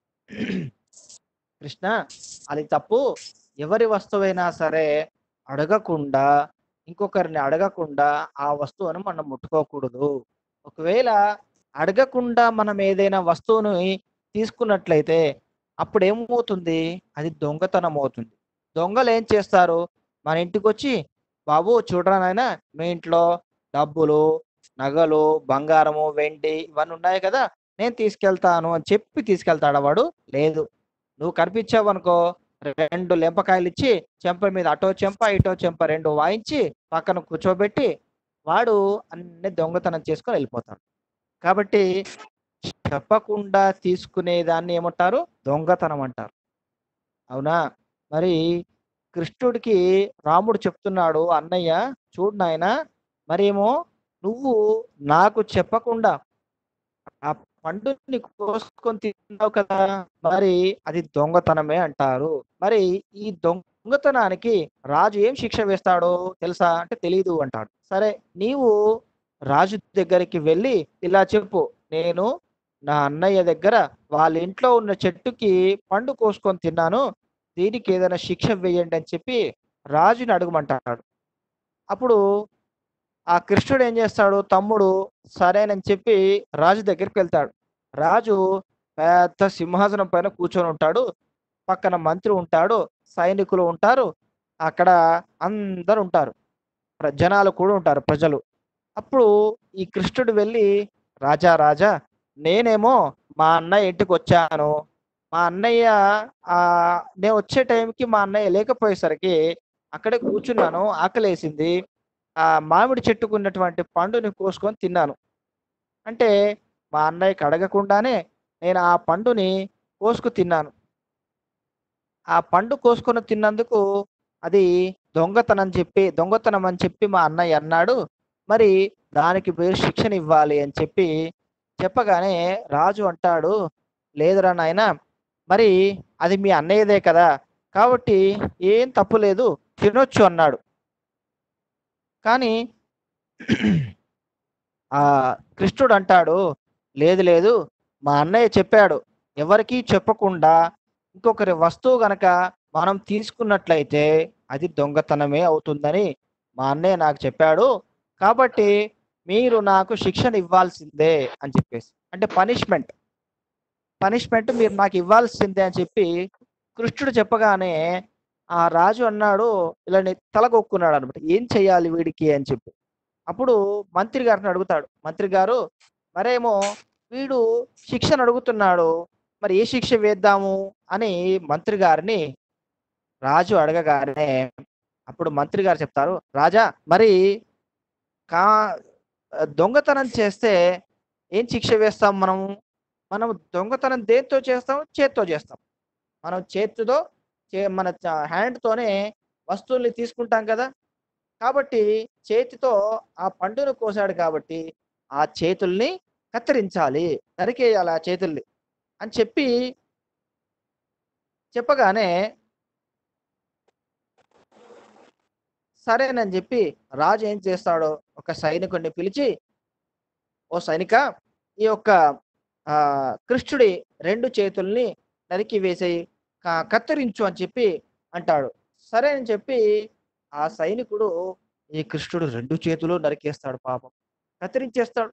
కృష్ణ అది తప్పు ఎవరి వస్తువైనా సరే అడగకుండా ఇంకొకరిని అడగకుండా ఆ వస్తువును మనం ముట్టుకోకూడదు ఒకవేళ అడగకుండా మనం ఏదైనా వస్తువుని తీసుకున్నట్లయితే అప్పుడు ఏమవుతుంది అది దొంగతనం అవుతుంది దొంగలు ఏం చేస్తారు మన ఇంటికి వచ్చి బాబు చూడరా నాయనా మీ ఇంట్లో డబ్బులు నగలు బంగారము వెండి ఇవన్నీ ఉన్నాయి కదా నేను తీసుకెళ్తాను అని చెప్పి తీసుకెళ్తాడా వాడు లేదు నువ్వు కనిపించావు అనుకో రెండు లెంపకాయలు ఇచ్చి చెంప మీద అటో చెంప ఇటో చెంప రెండు వాయించి పక్కన కూర్చోబెట్టి వాడు అన్ని దొంగతనం చేసుకొని వెళ్ళిపోతాడు కాబట్టి చెప్పకుండా తీసుకునే దాన్ని ఏమంటారు దొంగతనం అంటారు అవునా మరి కృష్ణుడికి రాముడు చెప్తున్నాడు అన్నయ్య చూడు నాయనా మరేమో నువ్వు నాకు చెప్పకుండా ఆ పండుని కోసుకొని తిన్నావు కదా మరి అది దొంగతనమే అంటారు మరి ఈ దొంగతనానికి రాజు ఏం శిక్ష వేస్తాడో తెలుసా అంటే తెలియదు అంటాడు సరే నీవు రాజు దగ్గరికి వెళ్ళి ఇలా చెప్పు నేను నా అన్నయ్య దగ్గర వాళ్ళ ఇంట్లో ఉన్న చెట్టుకి పండు కోసుకొని తిన్నాను దీనికి ఏదైనా శిక్ష వేయండి అని చెప్పి రాజుని అడగమంటాడు అప్పుడు ఆ కృష్ణుడు ఏం చేస్తాడు తమ్ముడు సరేనని చెప్పి రాజు దగ్గరికి వెళ్తాడు రాజు పెద్ద సింహాసనం పైన కూర్చొని ఉంటాడు పక్కన మంత్రి ఉంటాడు సైనికులు ఉంటారు అక్కడ అందరు ఉంటారు ప్ర- జనాలు కూడా ఉంటారు ప్రజలు అప్పుడు ఈ కృష్ణుడు వెళ్ళి రాజా రాజా నేనేమో మా అన్నయ్య ఇంటికి వచ్చాను మా అన్నయ్య ఆ నేను వచ్చే టైంకి మా అన్నయ్య లేకపోయేసరికి అక్కడే కూర్చున్నాను ఆకలేసింది ఆ మామిడి చెట్టుకున్నటువంటి పండుని కోసుకొని తిన్నాను అంటే మా అన్నయ్యకి అడగకుండానే నేను ఆ పండుని కోసుకు తిన్నాను ఆ పండు కోసుకొని తిన్నందుకు అది దొంగతనం చెప్పి దొంగతనం అని చెప్పి మా అన్నయ్య అన్నాడు మరి దానికి మీరు శిక్షణ ఇవ్వాలి అని చెప్పి చెప్పగానే రాజు అంటాడు లేదురా నాయన మరి అది మీ అన్నయ్యదే కదా కాబట్టి ఏం తప్పు లేదు తినొచ్చు అన్నాడు కానీ ఆ కృష్ణుడు అంటాడు లేదు లేదు మా అన్నయ్య చెప్పాడు ఎవరికీ చెప్పకుండా ఇంకొకరి వస్తువు గనక మనం తీసుకున్నట్లయితే అది దొంగతనమే అవుతుందని మా అన్నయ్య నాకు చెప్పాడు కాబట్టి మీరు నాకు శిక్షణ ఇవ్వాల్సిందే అని చెప్పేసి అంటే పనిష్మెంట్ పనిష్మెంట్ మీరు నాకు ఇవ్వాల్సిందే అని చెప్పి కృష్ణుడు చెప్పగానే ఆ రాజు అన్నాడు ఇలా ని- తలకొక్కున్నాడు అనమాట ఏం చెయ్యాలి వీడికి అని చెప్పి అప్పుడు మంత్రి గారిని అడుగుతాడు మంత్రి గారు మరేమో వీడు శిక్షను అడుగుతున్నాడు మరి ఏ శిక్ష వేద్దాము అని మంత్రి గారిని రాజు అడగగానే అప్పుడు మంత్రి గారు చెప్తారు రాజా మరి కా దొంగతనం చేస్తే ఏం శిక్ష వేస్తాం మనము మనం దొంగతనం దేంతో చేస్తాం చేత్తో చేస్తాం మనం చేతితో చే మన హ్యాండ్తోనే వస్తువుల్ని తీసుకుంటాం కదా కాబట్టి చేతితో ఆ పండును కోసాడు కాబట్టి ఆ చేతుల్ని కత్తిరించాలి నరికేయాలి ఆ చేతుల్ని అని చెప్పి చెప్పగానే సరేనని చెప్పి రాజు ఏం చేస్తాడో ఒక సైనికుడిని పిలిచి ఓ సైనిక ఈ యొక్క ఆ కృష్ణుడి రెండు చేతుల్ని నరికి వేసేయి క- కత్తిరించు అని చెప్పి అంటాడు సరే అని చెప్పి ఆ సైనికుడు ఈ కృష్ణుడు రెండు చేతులు నరికేస్తాడు పాపం కత్తిరించేస్తాడు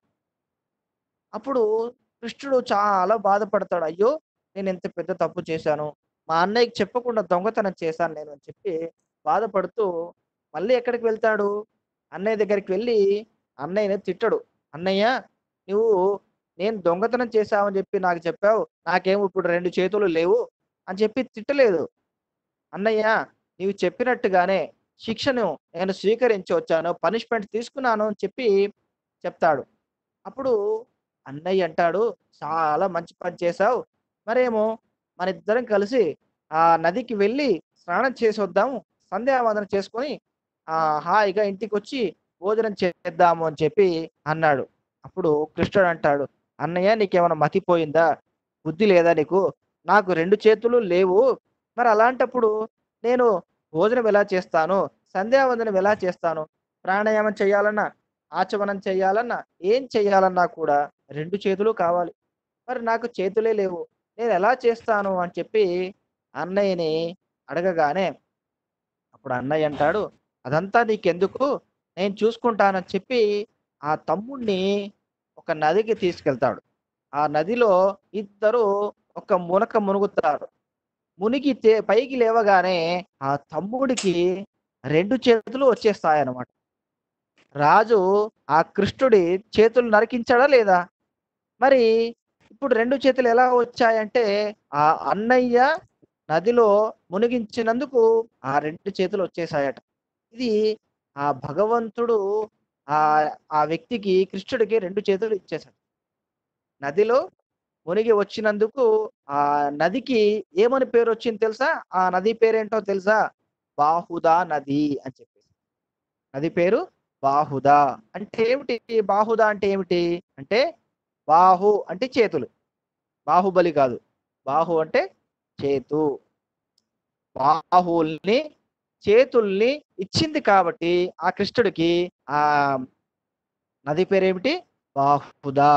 అప్పుడు కృష్ణుడు చాలా బాధపడతాడు అయ్యో నేను ఎంత పెద్ద తప్పు చేశాను మా అన్నయ్యకి చెప్పకుండా దొంగతనం చేశాను నేను అని చెప్పి బాధపడుతూ మళ్ళీ ఎక్కడికి వెళ్తాడు అన్నయ్య దగ్గరికి వెళ్ళి అన్నయ్యని తిట్టడు అన్నయ్య నువ్వు నేను దొంగతనం చేశావని చెప్పి నాకు చెప్పావు నాకేమో ఇప్పుడు రెండు చేతులు లేవు అని చెప్పి తిట్టలేదు అన్నయ్య నీవు చెప్పినట్టుగానే శిక్షను నేను స్వీకరించి వచ్చాను పనిష్మెంట్ తీసుకున్నాను అని చెప్పి చెప్తాడు అప్పుడు అన్నయ్య అంటాడు చాలా మంచి పని చేశావు మరేమో మన ఇద్దరం కలిసి ఆ నదికి వెళ్ళి స్నానం చేసి వద్దాము సంధ్యావందనం చేసుకొని ఆ హాయిగా ఇంటికి వచ్చి భోజనం చేద్దాము అని చెప్పి అన్నాడు అప్పుడు కృష్ణుడు అంటాడు అన్నయ్య నీకేమైనా మతిపోయిందా బుద్ధి లేదా నీకు నాకు రెండు చేతులు లేవు మరి అలాంటప్పుడు నేను భోజనం ఎలా చేస్తాను సంధ్యావందనం ఎలా చేస్తాను ప్రాణాయామం చేయాలన్నా ఆచమనం చేయాలన్నా ఏం చేయాలన్నా కూడా రెండు చేతులు కావాలి మరి నాకు చేతులే లేవు నేను ఎలా చేస్తాను అని చెప్పి అన్నయ్యని అడగగానే అప్పుడు అన్నయ్య అంటాడు అదంతా నీకెందుకు నేను చూసుకుంటానని చెప్పి ఆ తమ్ముణ్ణి ఒక నదికి తీసుకెళ్తాడు ఆ నదిలో ఇద్దరు ఒక మునక మునుగుతారు మునిగి తే- పైకి లేవగానే ఆ తమ్ముడికి రెండు చేతులు వచ్చేస్తాయన్నమాట రాజు ఆ కృష్ణుడి చేతులు నరికించాడా లేదా మరి ఇప్పుడు రెండు చేతులు ఎలా వచ్చాయంటే ఆ అన్నయ్య నదిలో మునిగించినందుకు ఆ రెండు చేతులు వచ్చేసాయట ఇది ఆ భగవంతుడు ఆ ఆ వ్యక్తికి కృష్ణుడికి రెండు చేతులు ఇచ్చేశాడు నదిలో మునిగి వచ్చినందుకు ఆ నదికి ఏమని పేరు వచ్చింది తెలుసా ఆ నది పేరేంటో తెలుసా బాహుదా నది అని చెప్పేసి నది పేరు బాహుదా అంటే ఏమిటి బాహుదా అంటే ఏమిటి అంటే బాహు అంటే చేతులు బాహుబలి కాదు బాహు అంటే చేతు బాహుల్ని చేతుల్ని ఇచ్చింది కాబట్టి ఆ కృష్ణుడికి ఆ నది పేరేమిటి బాహుదా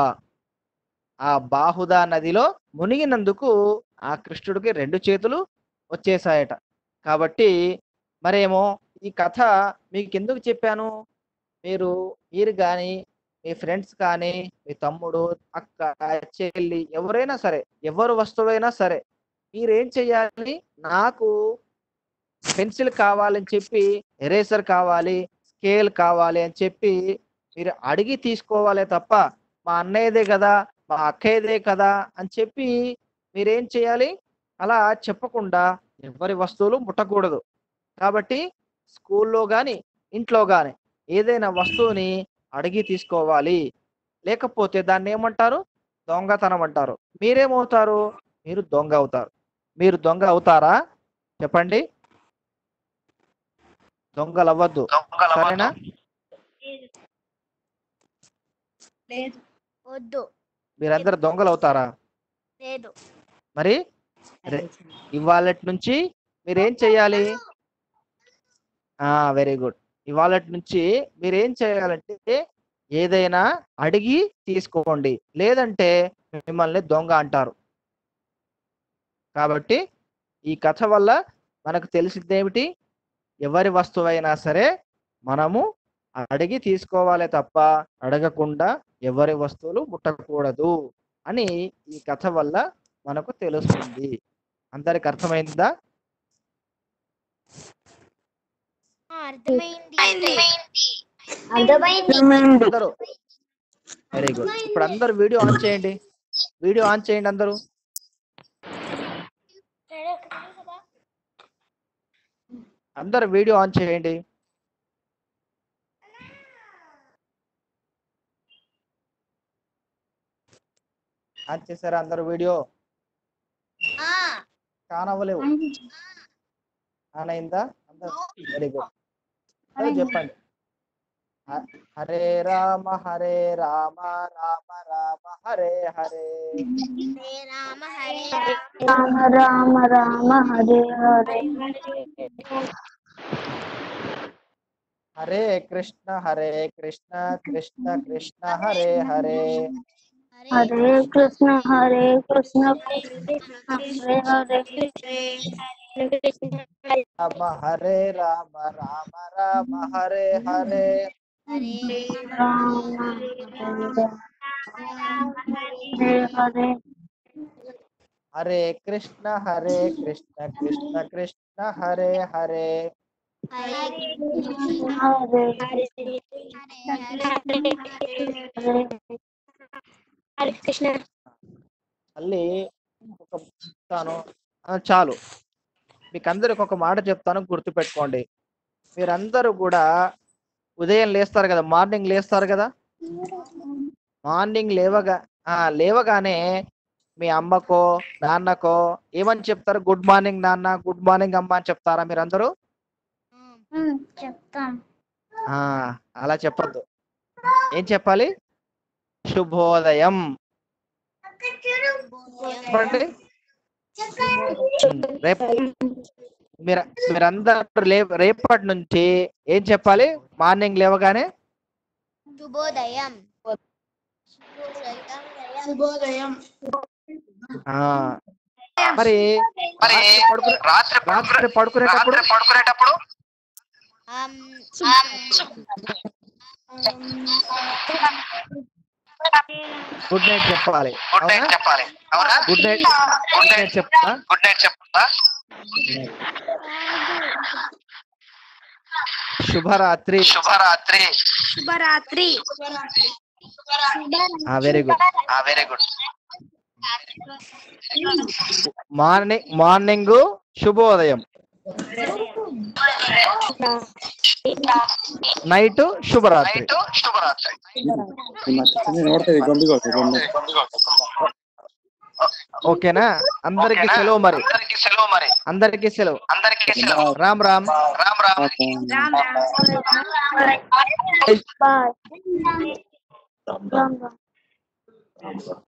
ఆ బాహుదా నదిలో మునిగినందుకు ఆ కృష్ణుడికి రెండు చేతులు వచ్చేసాయట కాబట్టి మరేమో ఈ కథ మీకు ఎందుకు చెప్పాను మీరు మీరు కానీ మీ ఫ్రెండ్స్ కానీ మీ తమ్ముడు అక్క చెల్లి ఎవరైనా సరే ఎవరు వస్తువైనా సరే మీరేం చెయ్యాలి నాకు పెన్సిల్ కావాలని చెప్పి ఎరేసర్ కావాలి స్కేల్ కావాలి అని చెప్పి మీరు అడిగి తీసుకోవాలే తప్ప మా అన్నయ్యదే కదా మా అక్కయ్యదే కదా అని చెప్పి మీరేం చేయాలి అలా చెప్పకుండా ఎవరి వస్తువులు ముట్టకూడదు కాబట్టి స్కూల్లో కానీ ఇంట్లో కానీ ఏదైనా వస్తువుని అడిగి తీసుకోవాలి లేకపోతే దాన్ని ఏమంటారు దొంగతనం అంటారు మీరేమవుతారు మీరు దొంగ అవుతారు మీరు దొంగ అవుతారా చెప్పండి దొంగలు అవ్వద్దు సరేనా లేదు వద్దు మీరందరు దొంగలు అవుతారా లేదు మరి రే- ఇవాళ నుంచి మీరేం చేయాలి ఆ వెరీ గుడ్ ఇవాళ నుంచి మీరేం చేయాలంటే ఏదైనా అడిగి తీసుకోండి లేదంటే మిమ్మల్ని దొంగ అంటారు కాబట్టి ఈ కథ వల్ల మనకు తెలిసింది ఏమిటి ఎవరి వస్తువైనా సరే మనము అడిగి తీసుకోవాలి తప్ప అడగకుండా ఎవరి వస్తువులు ముట్టకూడదు అని ఈ కథ వల్ల మనకు తెలుస్తుంది అందరికి అర్థమైందా అర్థమైంది అర్థమైంది అందరూ వెరీ గుడ్ ఇప్పుడు అందరు వీడియో ఆన్ చేయండి వీడియో ఆన్ చేయండి అందరూ అందరు వీడియో ఆన్ చేయండి ఆన్ చేశారా అందరు వీడియో ఆ, కానవ్వలేవు ఆన్ అయిందా అందరు వెరీ గుడ్ అందరూ చెప్పండి హ- హరే రామ హరే రామ రామ రామ హరే హరే హరే రామ హరే రామ రామ రామ హరే హరే హరే కృష్ణ హరే కృష్ణ కృష్ణ కృష్ణ హరే హరే హరే కృష్ణ హరే కృష్ణ కృష్ణ హరే హరే రామ హరే రామ రామ రామ హరే హరే హరే రామ హరే హరే హరే కృష్ణ హరే కృష్ణ కృష్ణ కృష్ణ హరే హరే హరే హరే హరే హరే కృష్ణ మళ్ళీ ఒక చెప్తాను ఆ, చాలు మీకు అందరికి ఒక మాట చెప్తాను గుర్తుపెట్టుకోండి మీరందరూ కూడా ఉదయం లేస్తారు కదా మార్నింగ్ లేస్తారు కదా మార్నింగ్ లేవగా ఆ, లేవగానే మీ అమ్మకో నాన్నకో ఏమని చెప్తారు గుడ్ మార్నింగ్ నాన్న గుడ్ మార్నింగ్ అమ్మ అని చెప్తారా మీరందరూ చెప్తాం ఆ అలా చెప్పొద్దు ఏం చెప్పాలి శుభోదయం చెప్పండి ఉమ్, రేపు మీరు మీరందరూ లే రేపటి నుంచి ఏం చెప్పాలి మార్నింగ్ లేవగానే శుభోదయం శుభోదయం ఆ మరి రాత్రి పడుకునే రాత్రి పడుకునేటప్పుడు పడుకునేటప్పుడు అం, గుడ్ నైట్ చెప్పాలి గుడ్ అవునా నైట్ చెప్పాలి అవునా గుడ్ నైట్ గుడ్ నైట్ చెప్తా గుడ్ నైట్ చెప్తా శుభరాత్రి శుభరాత్రి శుభరాత్రి very good very good morning morning శుభోదయం నైట్ శుభరాత్రి నైట్ శుభరాత్రి ನೋಡ್ತೇವೆ ಗೊಂಬಿಗೋಟೆ ಗೊಂಬೆ ఓకేనా అందరికి ఓకేనా? సెలవు మరి అందరికి సెలవు మరి అందరికి సెలవు అందరికి సెలవు రామ్ రామ్ రామ్ రామ్ బాయ్ రామ్ రామ్